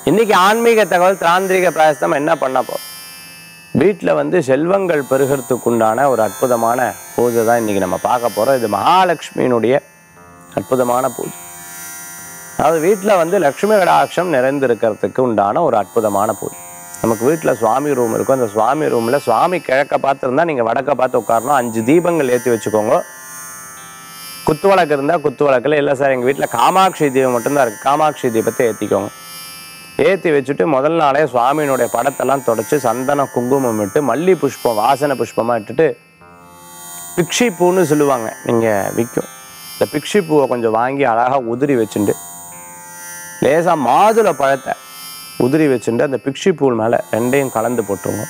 இன்னைக்கு ஆன்மீக தகவல் தாந்திரிக பிராயசம் என்ன பண்ண போறோம் வீட்டில் வந்து செல்வங்கள் பெருகிறதுக்கு உண்டான ஒரு அற்புதமான பூஜை தான் இன்னைக்கு நம்ம பார்க்க போறோம் இது மகாலட்சுமியினுடைய அற்புதமான பூஜை அதாவது வீட்டில் வந்து லக்ஷ்மி கடாட்சம் நிறைந்திருக்கிறதுக்கு உண்டான ஒரு அற்புதமான பூஜை நமக்கு வீட்டில் சுவாமி ரூம் இருக்கும் அந்த சுவாமி ரூமில் சுவாமி கிழக்க பார்த்துருந்தா நீங்கள் வடக்க பார்த்து உட்காரணும் அஞ்சு தீபங்கள் ஏற்றி வச்சுக்கோங்க குத்து விளக்கு இருந்தால் குத்து விளக்கில் இல்லை சார் எங்கள் வீட்டில் காமாட்சி தீபம் மட்டும்தான் இருக்குது காமாட்சி தீபத்தை ஏற்றிக்கோங்க ஏற்றி வச்சுட்டு முதல் நாளே சுவாமியினுடைய படத்தெல்லாம் தொடச்சி சந்தன குங்குமம் இட்டு மல்லி புஷ்பம் வாசனை புஷ்பமாக இட்டுட்டு பிக்ஷி பூன்னு சொல்லுவாங்க நீங்கள் விற்கும் இந்த பிக்ஷி பூவை கொஞ்சம் வாங்கி அழகாக உதிரி வச்சுட்டு லேசாக மாதுளை பழத்தை உதிரி வச்சுட்டு அந்த பிக்ஷி பூ மேலே ரெண்டையும் கலந்து போட்டுருவோம்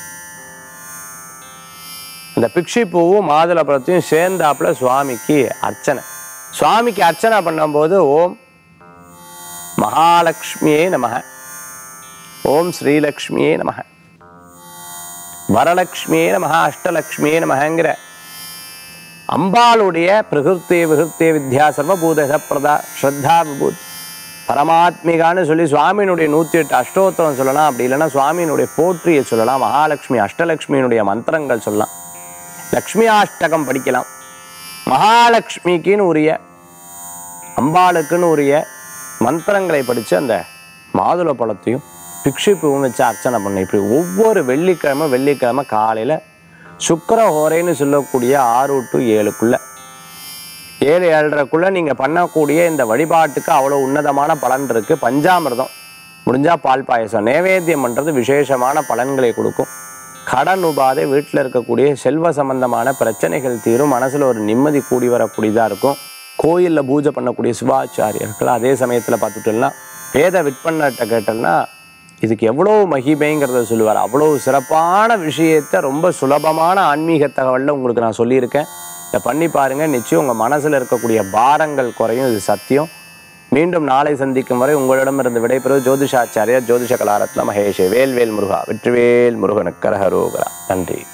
அந்த பிக்ஷி பூவும் மாதுளை பழத்தையும் சேர்ந்தாப்புல சுவாமிக்கு அர்ச்சனை சுவாமிக்கு அர்ச்சனை பண்ணும்போது ஓம் மகாலட்சுமியே நமக ஓம் ஸ்ரீலக்ஷ்மியே நமக வரலக்ஷ்மியே நமக அஷ்டலக்ஷ்மியே நமகங்கிற அம்பாளுடைய பிரகிருத்தே விகிருத்தே வித்யா சர்வபூத பிரதா ஸ்ரத்தா விபூத் பரமாத்மிகான்னு சொல்லி சுவாமியினுடைய நூற்றி எட்டு அஷ்டோத்திரம் சொல்லலாம் அப்படி இல்லைன்னா சுவாமியினுடைய போற்றியை சொல்லலாம் மகாலட்சுமி அஷ்டலக்ஷ்மியினுடைய மந்திரங்கள் சொல்லலாம் லக்ஷ்மி அஷ்டகம் படிக்கலாம் மகாலட்சுமிக்குன்னு உரிய அம்பாளுக்குன்னு உரிய மந்திரங்களை படித்து அந்த மாதுளை பழத்தையும் பிக்ஷி பூவும் வச்சு அர்ச்சனை பண்ண இப்படி ஒவ்வொரு வெள்ளிக்கிழமை வெள்ளிக்கிழமை காலையில் சுக்கர ஹோரைன்னு சொல்லக்கூடிய ஆறு டு ஏழுக்குள்ள ஏழு ஏழரைக்குள்ள நீங்கள் பண்ணக்கூடிய இந்த வழிபாட்டுக்கு அவ்வளோ உன்னதமான பலன் இருக்குது பஞ்சாமிர்தம் முடிஞ்சால் பால் பாயசம் நைவேத்தியம் பண்ணுறது விசேஷமான பலன்களை கொடுக்கும் கடன் உபாதை வீட்டில் இருக்கக்கூடிய செல்வ சம்பந்தமான பிரச்சனைகள் தீரும் மனசில் ஒரு நிம்மதி கூடி வரக்கூடியதாக இருக்கும் கோயிலில் பூஜை பண்ணக்கூடிய சிவாச்சாரியர்கள் அதே சமயத்தில் பார்த்துட்டோம்னா வேத விற்பனர்கிட்ட கேட்டோம்னா இதுக்கு எவ்வளோ மகிமைங்கிறத சொல்லுவார் அவ்வளோ சிறப்பான விஷயத்தை ரொம்ப சுலபமான ஆன்மீக தகவலில் உங்களுக்கு நான் சொல்லியிருக்கேன் இதை பண்ணி பாருங்க நிச்சயம் உங்கள் மனசில் இருக்கக்கூடிய பாரங்கள் குறையும் இது சத்தியம் மீண்டும் நாளை சந்திக்கும் வரை உங்களிடமிருந்து விடைபெறுவது ஜோதிஷாச்சாரியா ஜோதிஷ கலாரத்ன மகேஷே வேல்வேல் முருகா வெற்றிவேல் முருகனுக்கு கரஹரோகரா நன்றி